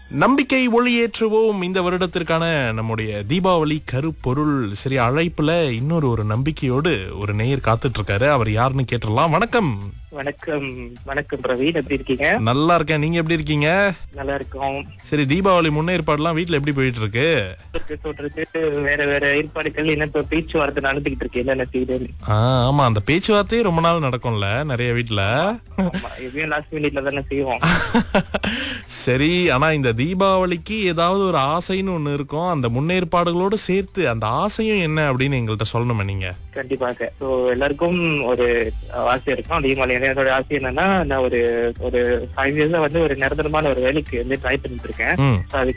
நம்பிக்கை ஒளியேற்றுவோம் இந்த வருடத்திற்கான நம்முடைய தீபாவளி கருப்பொருள் சரி அழைப்புல இன்னொரு ஒரு நம்பிக்கையோடு ஒரு நேயர் காத்துட்டு இருக்காரு அவர் யாருன்னு கேட்டுடலாம் வணக்கம் வணக்கம் வணக்கம் பிரவீன் எப்படி இருக்கீங்க நல்லா இருக்கேன் நீங்க எப்படி இருக்கீங்க நல்லா இருக்கோம் சரி தீபாவளி முன்னேற்பாடுலாம் வீட்ல எப்படி போயிட்டு இருக்கு சொல்றதுக்கு வேற வேற ஏற்பாடுகள் என்ன இப்ப பேச்சுவார்த்தை நடந்துகிட்டு இருக்கு என்னென்ன செய்யுதுன்னு ஆ, ஆமா அந்த பேச்சுவார்த்தையே ரொம்ப நாள் நடக்கும்ல நிறைய வீட்ல ஆமா, எப்பயும் லாஸ்ட் மினிட்ல தானே செய்வோம் சரி ஆனா இந்த தீபாவளிக்கு ஏதாவது ஒரு ஆசைன்னு ஒண்ணு இருக்கும் அந்த முன்னேற்பாடுகளோடு சேர்த்து அந்த ஆசையும் என்ன அப்படின்னு எங்கள்கிட்ட சொல்லணுமே நீங்க கண்டிப்பாக சோ எல்லாருக்கும் ஒரு ஆசை இருக்கும் அதே மாதிரி என்னோட ஆசை என்னன்னா நான் ஒரு ஒரு ஃபைவ் இயர்ஸா வந்து ஒரு நிரந்தரமான ஒரு வேலைக்கு வந்து ட்ரை பண்ணிட்டு இருக்கேன் ம் So, அதுக்கு